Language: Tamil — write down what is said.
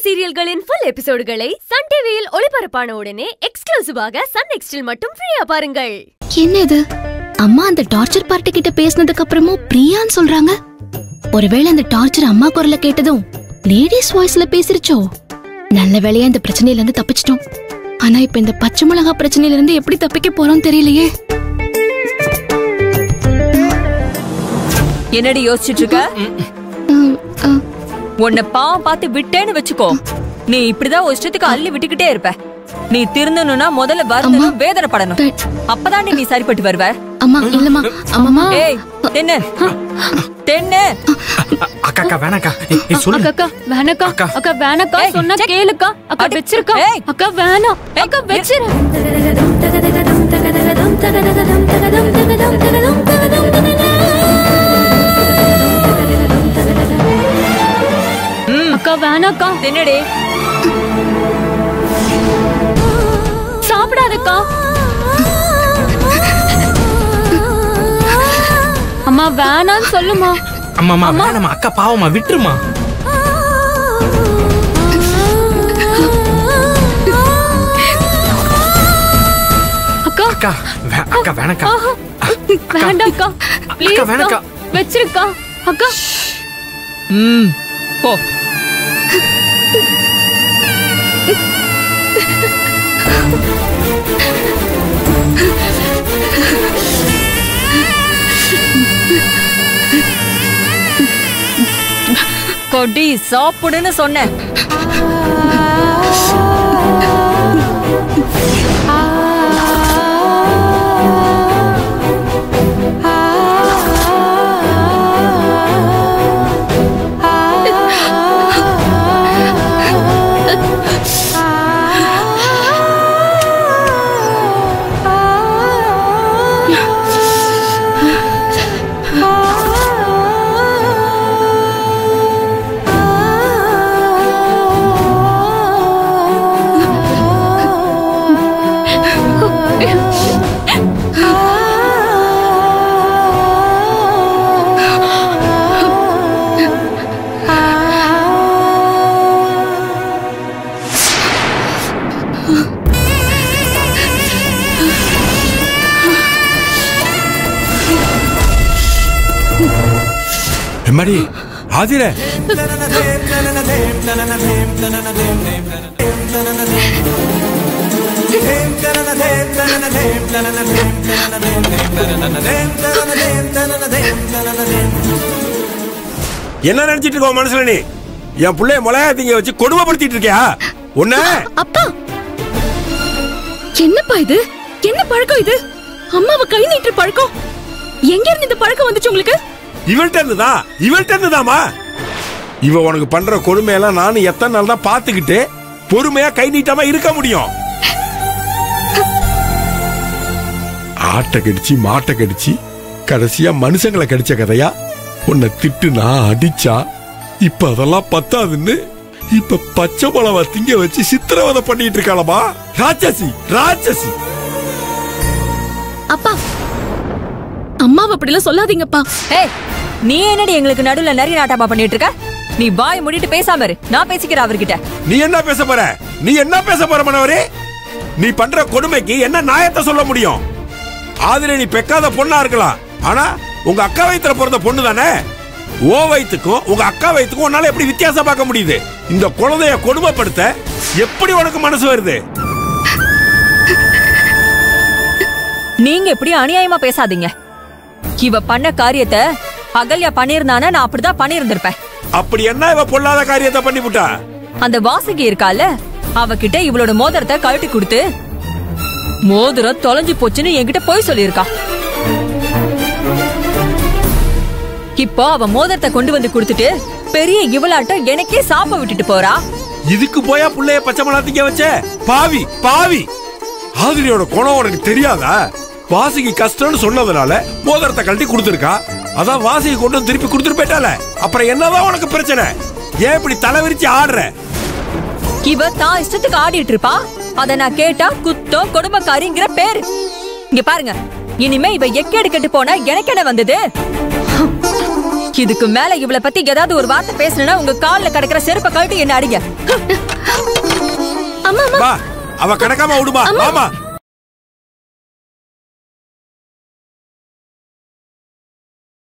சீரியல்களின் ஃபுல் எபிசோடுகளை சன் டிவியில் ஒளிபரப்பான உடனே எக்ஸ்க்ளூசிவாக சன் நெக்ஸ்டில் மட்டும் ஃப்ரீயா பாருங்கள் என்ன இது அம்மா அந்த டார்ச்சர் பார்ட்டி கிட்ட பேசினதுக்கு அப்புறமும் பிரியான்னு சொல்றாங்க ஒருவேளை அந்த டார்ச்சர் அம்மா குரல்ல கேட்டதும் லேடிஸ் வாய்ஸ்ல பேசிருச்சோ நல்ல வேளையா இந்த பிரச்சனையில இருந்து தப்பிச்சிட்டோம் ஆனா இப்ப இந்த பச்சை மிளகா பிரச்சனையில இருந்து எப்படி தப்பிக்க போறோம் தெரியலையே என்னடி யோசிச்சுட்டு இருக்க ம், ஆ, உன்னை பாவம் பார்த்து விட்டேன்னு வச்சுக்கோ நீ இப்படிதான் ஒரு இஷ்டத்துக்கு அள்ளி விட்டுக்கிட்டே இருப்ப நீ திருந்தணும்னா முதல்ல வருந்தணும் வேதனைப்படணும் பட், அப்பதான் நீ சரிப்பட்டு வருவ அம்மா இல்லம்மா அம்மா ஏய் தென்னு தென்னு அக்கா அக்கா வேணாக்கா ஏய், ஏய், சொல்லு அக்கா அக்கா வேணாக்கா அக்கா. அக்கா வேணாக்கா ஏய், சொன்னா செக். கேளுக்கா அக்கா அடி. வச்சிருக்கா ஏய். அக்கா வேணாம் ஏய், அக்கா இரு. வச்சிரு அக்கா வேணாக்கா தென்னடி சாப்பிடாதக்கா அம்மா வேணான்னு சொல்லுமா அம்மாமா வேணாம்மா அக்கா பாவமா விட்டுருமா அக்கா அக்கா வே- அக்கா வேணாக்கா வேண்டாக்கா ப்ளீஸ் வேணாக்கா. வச்சிருக்கா அக்கா ம் போ கொடி சாப்பிடுன்னு சொன்னேன் எம்மாடி ஆதிர என்ன நினைச்சிட்டு இருக்க உன் மனசுல நீ என் பிள்ளைய மிளகா திங்க வச்சு கொடுமைப்படுத்திட்டு இருக்கியா உன்ன அப்பா என்னப்பா இது என்ன பழக்கம் இது அம்மாவை கை நீட்டுற பழக்கம் எங்க இருந்து இந்த பழக்கம் வந்துச்சு உங்களுக்கு இவள்கிட்ட இருந்துதா இவள்கிட்ட இருந்துதாமா இவ உனக்கு பண்ற கொடுமையெல்லாம் நானும் எத்தனை நாள் தான் பாத்துக்கிட்டு பொறுமையா கை நீட்டாம இருக்க முடியும் ஆட்டை கடிச்சு மாட்டை கடிச்சு கடைசியா மனுஷங்களை கடிச்ச கதையா உன்னை திட்டுனா அடிச்சா இப்ப அதெல்லாம் பத்தாதுன்னு இப்ப பச்சை மிளவா திங்க வச்சு சித்திரவதை பண்ணிட்டு இருக்காளமா ராட்சசி ராட்சசி அப்பா அம்மாவை அப்படிலாம் சொல்லாதீங்கப்பா ஏய் நீ என்னடி எங்களுக்கு நடுவுல நிறைய நாட்டாப்பா பண்ணிட்டு இருக்க நீ வாய் மூடிட்டு பேசாம இரு நான் பேசிக்கிறேன் அவர்கிட்ட நீ என்ன பேச போற நீ என்ன பேச போற மனவரே நீ பண்ற கொடுமைக்கு என்ன நியாயத்தை சொல்ல முடியும் ஆதிர நீ பெக்காத பொண்ணா இருக்கலாம் ஆனா உங்க அக்கா வயித்துல பிறந்த பொண்ணு தானே ஓ வயித்துக்கும் உங்க அக்கா வயித்துக்கும் உன்னால எப்படி வித்தியாசம் பார்க்க முடியுது இந்த குழந்தைய கொடுமைப்படுத்த எப்படி உனக்கு மனசு வருது நீங்க இப்படி அநியாயமா பேசாதீங்க இவ பண்ண காரியத்தை அகல்யா பண்ணிருந்தானா நான் அப்படிதான் பண்ணியிருந்திருப்பேன் அப்படி என்ன இவ பொல்லாத காரியத்தை பண்ணிவிட்டா அந்த வாசுகி இருக்கால அவகிட்ட இவளோட மோதிரத்தை கழட்டி கொடுத்து மோதிரம் தொலைஞ்சு போச்சுன்னு என்கிட்ட போய் சொல்லியிருக்கா இப்போ அவ மோதிரத்தை கொண்டு வந்து கொடுத்துட்டு பெரிய இவளாட்டம் எனக்கே சாப்ப விட்டுட்டு போறா இதுக்கு போயா புள்ளைய பச்சை மலாத்திக்க வச்ச பாவி பாவி ஆதிரியோட குணம் உனக்கு தெரியாதா வாசிக்கு கஷ்டம்னு சொன்னதுனால மோதிரத்தை கழட்டி கொடுத்துருக்கா அதான் வாசிக்கு கொண்டு வந்து திருப்பி கொடுத்துட்டு போயிட்டால அப்புறம் என்னதான் உனக்கு பிரச்சனை ஏன் இப்படி தலை விரிச்சு ஆடுற இவ தான் இஷ்டத்துக்கு ஆடிட்டு இருப்பா அத நான் கேட்டா குத்தம் கொடுமைக்காரிங்கிற பேரு இங்க பாருங்க இனிமே இவ எக்கேடு கெட்டு போனா எனக்கு என்ன வந்தது இதுக்கு மேல இவள பத்தி ஏதாவது ஒரு வார்த்தை பேசணும்னா உங்க கால்ல கிடக்குற செருப்ப கழட்டி என்ன அடிங்க வா அவ கிடக்காம விடுமா வாமா